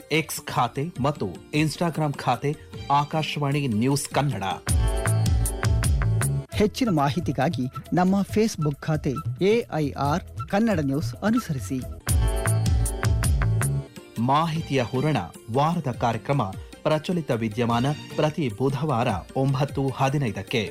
X ಖಾತೆ ಮತ್ತು Instagram ಖಾತೆ ಆಕಾಶವಾಣಿ ನ್ಯೂಸ್ ಕನ್ನಡ ಹೆಚ್ಚಿನ ಮಾಹಿತಿಗಾಗಿ ನಮ್ಮ ಫೇಸ್ಬುಕ್ ಖಾತೆ ಎಐಆರ್ ಕನ್ನಡ ನ್ಯೂಸ್ ಅನುಸರಿಸಿ ಮಾಹಿತಿಯ ಹೂರಣ ವಾರದ ಕಾರ್ಯಕ್ರಮ ಪ್ರಚಲಿತ ವಿದ್ಯಮಾನ ಪ್ರತಿ ಬುಧವಾರ ಒಂಬತ್ತು ಹದಿನೈದಕ್ಕೆ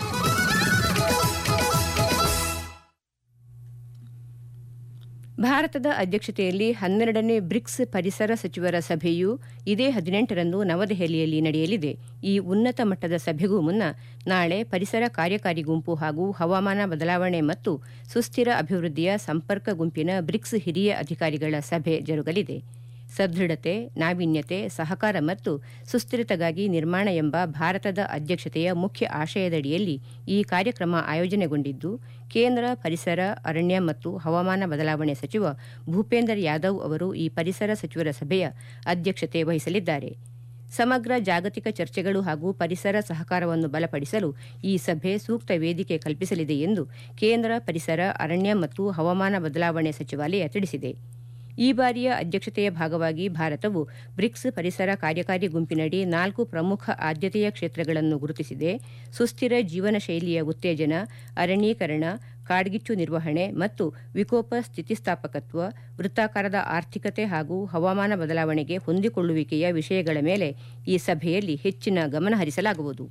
ಭಾರತದ ಅಧ್ಯಕ್ಷತೆಯಲ್ಲಿ ಹನ್ನೆರಡನೇ ಬ್ರಿಕ್ಸ್ ಪರಿಸರ ಸಚಿವರ ಸಭೆಯು ಇದೇ ಹದಿನೆಂಟರಂದು ನವದೆಹಲಿಯಲ್ಲಿ ನಡೆಯಲಿದೆ ಈ ಉನ್ನತ ಮಟ್ಟದ ಸಭೆಗೂ ಮುನ್ನ ನಾಳೆ ಪರಿಸರ ಕಾರ್ಯಕಾರಿ ಗುಂಪು ಹಾಗೂ ಹವಾಮಾನ ಬದಲಾವಣೆ ಮತ್ತು ಸುಸ್ಥಿರ ಅಭಿವೃದ್ಧಿಯ ಸಂಪರ್ಕ ಗುಂಪಿನ ಬ್ರಿಕ್ಸ್ ಹಿರಿಯ ಅಧಿಕಾರಿಗಳ ಸಭೆ ಜರುಗಲಿದೆ ಸದೃಢತೆ ನಾವೀನ್ಯತೆ ಸಹಕಾರ ಮತ್ತು ಸುಸ್ಥಿರತೆಗಾಗಿ ನಿರ್ಮಾಣ ಎಂಬ ಭಾರತದ ಅಧ್ಯಕ್ಷತೆಯ ಮುಖ್ಯ ಆಶಯದಡಿಯಲ್ಲಿ ಈ ಕಾರ್ಯಕ್ರಮ ಆಯೋಜನೆಗೊಂಡಿದ್ದು ಕೇಂದ್ರ ಪರಿಸರ ಅರಣ್ಯ ಮತ್ತು ಹವಾಮಾನ ಬದಲಾವಣೆ ಸಚಿವ ಭೂಪೇಂದರ್ ಯಾದವ್ ಅವರು ಈ ಪರಿಸರ ಸಚಿವರ ಸಭೆಯ ಅಧ್ಯಕ್ಷತೆ ವಹಿಸಲಿದ್ದಾರೆ ಸಮಗ್ರ ಜಾಗತಿಕ ಚರ್ಚೆಗಳು ಹಾಗೂ ಪರಿಸರ ಸಹಕಾರವನ್ನು ಬಲಪಡಿಸಲು ಈ ಸಭೆ ಸೂಕ್ತ ವೇದಿಕೆ ಕಲ್ಪಿಸಲಿದೆ ಎಂದು ಕೇಂದ್ರ ಪರಿಸರ ಅರಣ್ಯ ಮತ್ತು ಹವಾಮಾನ ಬದಲಾವಣೆ ಸಚಿವಾಲಯ ತಿಳಿಸಿದೆ ಈ ಬಾರಿಯ ಅಧ್ಯಕ್ಷತೆಯ ಭಾಗವಾಗಿ ಭಾರತವು ಬ್ರಿಕ್ಸ್ ಪರಿಸರ ಕಾರ್ಯಕಾರಿ ಗುಂಪಿನಡಿ ನಾಲ್ಕು ಪ್ರಮುಖ ಆದ್ಯತೆಯ ಕ್ಷೇತ್ರಗಳನ್ನು ಗುರುತಿಸಿದೆ ಸುಸ್ಥಿರ ಜೀವನ ಶೈಲಿಯ ಉತ್ತೇಜನ ಅರಣ್ಯೀಕರಣ ಕಾಡ್ಗಿಚ್ಚು ನಿರ್ವಹಣೆ ಮತ್ತು ವಿಕೋಪ ಸ್ಥಿತಿಸ್ಥಾಪಕತ್ವ ವೃತ್ತಾಕಾರದ ಆರ್ಥಿಕತೆ ಹಾಗೂ ಹವಾಮಾನ ಬದಲಾವಣೆಗೆ ಹೊಂದಿಕೊಳ್ಳುವಿಕೆಯ ವಿಷಯಗಳ ಮೇಲೆ ಈ ಸಭೆಯಲ್ಲಿ ಹೆಚ್ಚಿನ ಗಮನ ಹರಿಸಲಾಗುವುದು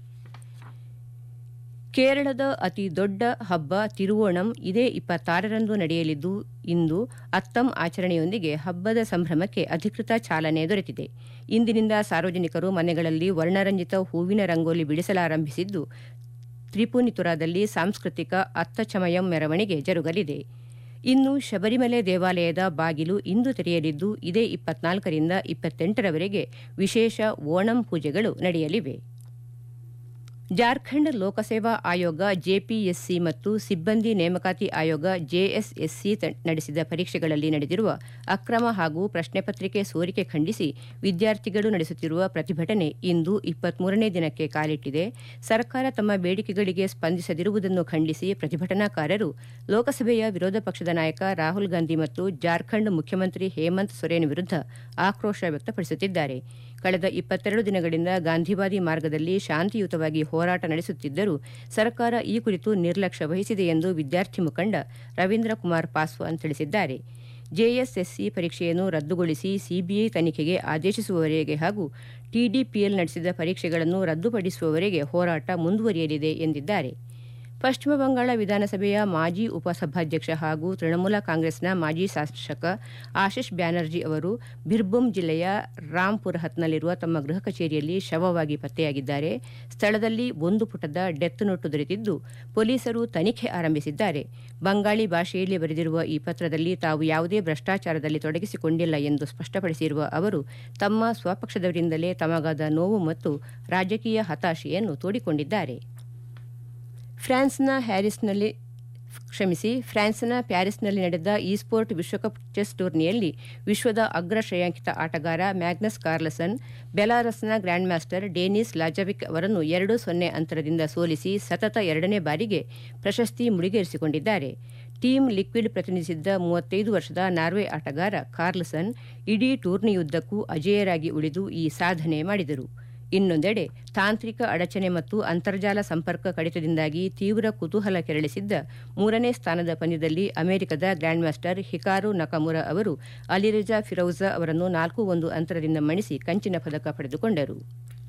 ಕೇರಳದ ಅತಿ ದೊಡ್ಡ ಹಬ್ಬ ತಿರುವೋಣಂ ಇದೇ ಇಪ್ಪತ್ತಾರರಂದು ನಡೆಯಲಿದ್ದು ಇಂದು ಅತ್ತಂ ಆಚರಣೆಯೊಂದಿಗೆ ಹಬ್ಬದ ಸಂಭ್ರಮಕ್ಕೆ ಅಧಿಕೃತ ಚಾಲನೆ ದೊರೆತಿದೆ ಇಂದಿನಿಂದ ಸಾರ್ವಜನಿಕರು ಮನೆಗಳಲ್ಲಿ ವರ್ಣರಂಜಿತ ಹೂವಿನ ರಂಗೋಲಿ ಬಿಡಿಸಲಾರಂಭಿಸಿದ್ದು ತ್ರಿಪುನಿತುರಾದಲ್ಲಿ ಸಾಂಸ್ಕೃತಿಕ ಅತ್ತಚಮಯಂ ಮೆರವಣಿಗೆ ಜರುಗಲಿದೆ ಇನ್ನು ಶಬರಿಮಲೆ ದೇವಾಲಯದ ಬಾಗಿಲು ಇಂದು ತೆರೆಯಲಿದ್ದು ಇದೇ ಇಪ್ಪತ್ನಾಲ್ಕರಿಂದ ಇಪ್ಪತ್ತೆಂಟರವರೆಗೆ ವಿಶೇಷ ಓಣಂ ಪೂಜೆಗಳು ನಡೆಯಲಿವೆ ಜಾರ್ಖಂಡ್ ಲೋಕಸೇವಾ ಆಯೋಗ ಜೆಪಿಎಸ್ಸಿ ಮತ್ತು ಸಿಬ್ಬಂದಿ ನೇಮಕಾತಿ ಆಯೋಗ ಜೆಎಸ್ಎಸ್ಸಿ ನಡೆಸಿದ ಪರೀಕ್ಷೆಗಳಲ್ಲಿ ನಡೆದಿರುವ ಅಕ್ರಮ ಹಾಗೂ ಪ್ರಶ್ನೆ ಪತ್ರಿಕೆ ಸೋರಿಕೆ ಖಂಡಿಸಿ ವಿದ್ಯಾರ್ಥಿಗಳು ನಡೆಸುತ್ತಿರುವ ಪ್ರತಿಭಟನೆ ಇಂದು ಇಪ್ಪತ್ಮೂರನೇ ದಿನಕ್ಕೆ ಕಾಲಿಟ್ಟಿದೆ ಸರ್ಕಾರ ತಮ್ಮ ಬೇಡಿಕೆಗಳಿಗೆ ಸ್ಪಂದಿಸದಿರುವುದನ್ನು ಖಂಡಿಸಿ ಪ್ರತಿಭಟನಾಕಾರರು ಲೋಕಸಭೆಯ ವಿರೋಧ ಪಕ್ಷದ ನಾಯಕ ರಾಹುಲ್ ಗಾಂಧಿ ಮತ್ತು ಜಾರ್ಖಂಡ್ ಮುಖ್ಯಮಂತ್ರಿ ಹೇಮಂತ್ ಸೊರೇನ್ ವಿರುದ್ಧ ಆಕ್ರೋಶ ವ್ಯಕ್ತಪಡಿಸುತ್ತಿದ್ದಾರೆ ಕಳೆದ ಇಪ್ಪತ್ತೆರಡು ದಿನಗಳಿಂದ ಗಾಂಧಿವಾದಿ ಮಾರ್ಗದಲ್ಲಿ ಶಾಂತಿಯುತವಾಗಿ ಹೋರಾಟ ನಡೆಸುತ್ತಿದ್ದರೂ ಸರ್ಕಾರ ಈ ಕುರಿತು ನಿರ್ಲಕ್ಷ್ಯ ವಹಿಸಿದೆ ಎಂದು ವಿದ್ಯಾರ್ಥಿ ಮುಖಂಡ ರವೀಂದ್ರ ಕುಮಾರ್ ಪಾಸ್ವಾನ್ ತಿಳಿಸಿದ್ದಾರೆ ಜೆಎಸ್ಎಸ್ಸಿ ಪರೀಕ್ಷೆಯನ್ನು ರದ್ದುಗೊಳಿಸಿ ಸಿಬಿಐ ತನಿಖೆಗೆ ಆದೇಶಿಸುವವರೆಗೆ ಹಾಗೂ ಟಿಡಿಪಿಎಲ್ ನಡೆಸಿದ ಪರೀಕ್ಷೆಗಳನ್ನು ರದ್ದುಪಡಿಸುವವರೆಗೆ ಹೋರಾಟ ಮುಂದುವರಿಯಲಿದೆ ಎಂದಿದ್ದಾರೆ ಪಶ್ಚಿಮ ಬಂಗಾಳ ವಿಧಾನಸಭೆಯ ಮಾಜಿ ಉಪಸಭಾಧ್ಯಕ್ಷ ಹಾಗೂ ತೃಣಮೂಲ ಕಾಂಗ್ರೆಸ್ನ ಮಾಜಿ ಶಾಸಕ ಆಶಿಷ್ ಬ್ಯಾನರ್ಜಿ ಅವರು ಬಿರ್ಭೂಮ್ ಜಿಲ್ಲೆಯ ರಾಂಪುರಹತ್ನಲ್ಲಿರುವ ತಮ್ಮ ಗೃಹ ಕಚೇರಿಯಲ್ಲಿ ಶವವಾಗಿ ಪತ್ತೆಯಾಗಿದ್ದಾರೆ ಸ್ಥಳದಲ್ಲಿ ಒಂದು ಪುಟದ ಡೆತ್ ನೋಟು ದೊರೆತಿದ್ದು ಪೊಲೀಸರು ತನಿಖೆ ಆರಂಭಿಸಿದ್ದಾರೆ ಬಂಗಾಳಿ ಭಾಷೆಯಲ್ಲಿ ಬರೆದಿರುವ ಈ ಪತ್ರದಲ್ಲಿ ತಾವು ಯಾವುದೇ ಭ್ರಷ್ಟಾಚಾರದಲ್ಲಿ ತೊಡಗಿಸಿಕೊಂಡಿಲ್ಲ ಎಂದು ಸ್ಪಷ್ಟಪಡಿಸಿರುವ ಅವರು ತಮ್ಮ ಸ್ವಪಕ್ಷದವರಿಂದಲೇ ತಮಗಾದ ನೋವು ಮತ್ತು ರಾಜಕೀಯ ಹತಾಶೆಯನ್ನು ತೋಡಿಕೊಂಡಿದ್ದಾರೆ ಫ್ರಾನ್ಸ್ನ ಹ್ಯಾರಿಸ್ನಲ್ಲಿ ಕ್ಷಮಿಸಿ ಫ್ರಾನ್ಸ್ನ ಪ್ಯಾರಿಸ್ನಲ್ಲಿ ನಡೆದ ಈ ಸ್ಪೋರ್ಟ್ ವಿಶ್ವಕಪ್ ಚೆಸ್ ಟೂರ್ನಿಯಲ್ಲಿ ವಿಶ್ವದ ಅಗ್ರ ಶ್ರೇಯಾಂಕಿತ ಆಟಗಾರ ಮ್ಯಾಗ್ನಸ್ ಕಾರ್ಲಸನ್ ಬೆಲಾರಸ್ನ ಗ್ರ್ಯಾಂಡ್ ಮಾಸ್ಟರ್ ಡೇನಿಸ್ ಲಾಜವಿಕ್ ಅವರನ್ನು ಎರಡು ಸೊನ್ನೆ ಅಂತರದಿಂದ ಸೋಲಿಸಿ ಸತತ ಎರಡನೇ ಬಾರಿಗೆ ಪ್ರಶಸ್ತಿ ಮುಡಿಗೇರಿಸಿಕೊಂಡಿದ್ದಾರೆ ಟೀಮ್ ಲಿಕ್ವಿಡ್ ಪ್ರತಿನಿಧಿಸಿದ್ದ ಮೂವತ್ತೈದು ವರ್ಷದ ನಾರ್ವೆ ಆಟಗಾರ ಕಾರ್ಲ್ಸನ್ ಇಡೀ ಟೂರ್ನಿಯುದ್ದಕ್ಕೂ ಅಜೇಯರಾಗಿ ಉಳಿದು ಈ ಸಾಧನೆ ಮಾಡಿದರು ಇನ್ನೊಂದೆಡೆ ತಾಂತ್ರಿಕ ಅಡಚಣೆ ಮತ್ತು ಅಂತರ್ಜಾಲ ಸಂಪರ್ಕ ಕಡಿತದಿಂದಾಗಿ ತೀವ್ರ ಕುತೂಹಲ ಕೆರಳಿಸಿದ್ದ ಮೂರನೇ ಸ್ಥಾನದ ಪಂದ್ಯದಲ್ಲಿ ಅಮೆರಿಕದ ಗ್ರ್ಯಾಂಡ್ ಮಾಸ್ಟರ್ ಹಿಕಾರು ನಕಮುರ ಅವರು ಅಲಿರಜಾ ಫಿರೌಜಾ ಅವರನ್ನು ನಾಲ್ಕು ಒಂದು ಅಂತರದಿಂದ ಮಣಿಸಿ ಕಂಚಿನ ಪದಕ ಪಡೆದುಕೊಂಡರು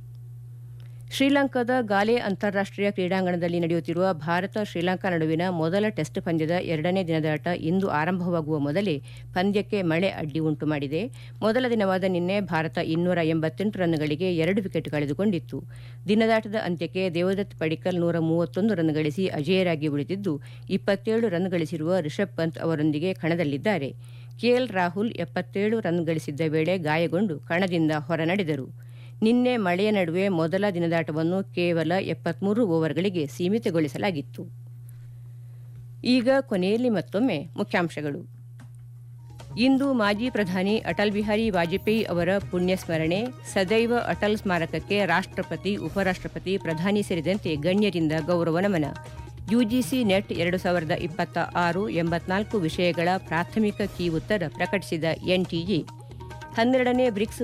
ಶ್ರೀಲಂಕಾದ ಗಾಲೆ ಅಂತಾರಾಷ್ಟೀಯ ಕ್ರೀಡಾಂಗಣದಲ್ಲಿ ನಡೆಯುತ್ತಿರುವ ಭಾರತ ಶ್ರೀಲಂಕಾ ನಡುವಿನ ಮೊದಲ ಟೆಸ್ಟ್ ಪಂದ್ಯದ ಎರಡನೇ ದಿನದಾಟ ಇಂದು ಆರಂಭವಾಗುವ ಮೊದಲೇ ಪಂದ್ಯಕ್ಕೆ ಮಳೆ ಅಡ್ಡಿ ಉಂಟು ಮಾಡಿದೆ ಮೊದಲ ದಿನವಾದ ನಿನ್ನೆ ಭಾರತ ಇನ್ನೂರ ಎಂಬತ್ತೆಂಟು ರನ್ಗಳಿಗೆ ಎರಡು ವಿಕೆಟ್ ಕಳೆದುಕೊಂಡಿತ್ತು ದಿನದಾಟದ ಅಂತ್ಯಕ್ಕೆ ದೇವದತ್ ಪಡಿಕಲ್ ನೂರ ಮೂವತ್ತೊಂದು ರನ್ ಗಳಿಸಿ ಅಜೇಯರಾಗಿ ಉಳಿದಿದ್ದು ಇಪ್ಪತ್ತೇಳು ರನ್ ಗಳಿಸಿರುವ ರಿಷಬ್ ಪಂತ್ ಅವರೊಂದಿಗೆ ಕಣದಲ್ಲಿದ್ದಾರೆ ಕೆಎಲ್ ರಾಹುಲ್ ಎಪ್ಪತ್ತೇಳು ರನ್ ಗಳಿಸಿದ್ದ ವೇಳೆ ಗಾಯಗೊಂಡು ಕಣದಿಂದ ಹೊರನಡೆದರು ನಿನ್ನೆ ಮಳೆಯ ನಡುವೆ ಮೊದಲ ದಿನದಾಟವನ್ನು ಕೇವಲ ಎಪ್ಪತ್ಮೂರು ಓವರ್ಗಳಿಗೆ ಸೀಮಿತಗೊಳಿಸಲಾಗಿತ್ತು ಈಗ ಕೊನೆಯಲ್ಲಿ ಮತ್ತೊಮ್ಮೆ ಮುಖ್ಯಾಂಶಗಳು ಇಂದು ಮಾಜಿ ಪ್ರಧಾನಿ ಅಟಲ್ ಬಿಹಾರಿ ವಾಜಪೇಯಿ ಅವರ ಪುಣ್ಯ ಸ್ಮರಣೆ ಸದೈವ ಅಟಲ್ ಸ್ಮಾರಕಕ್ಕೆ ರಾಷ್ಟ್ರಪತಿ ಉಪರಾಷ್ಟ್ರಪತಿ ಪ್ರಧಾನಿ ಸೇರಿದಂತೆ ಗಣ್ಯರಿಂದ ಗೌರವ ನಮನ ಯುಜಿಸಿ ನೆಟ್ ಎರಡು ಸಾವಿರದ ಇಪ್ಪತ್ತ ಆರು ಎಂಬತ್ನಾಲ್ಕು ವಿಷಯಗಳ ಪ್ರಾಥಮಿಕ ಕೀ ಉತ್ತರ ಪ್ರಕಟಿಸಿದ ಎನ್ಟಿಎ ಹನ್ನೆರಡನೇ ಬ್ರಿಕ್ಸ್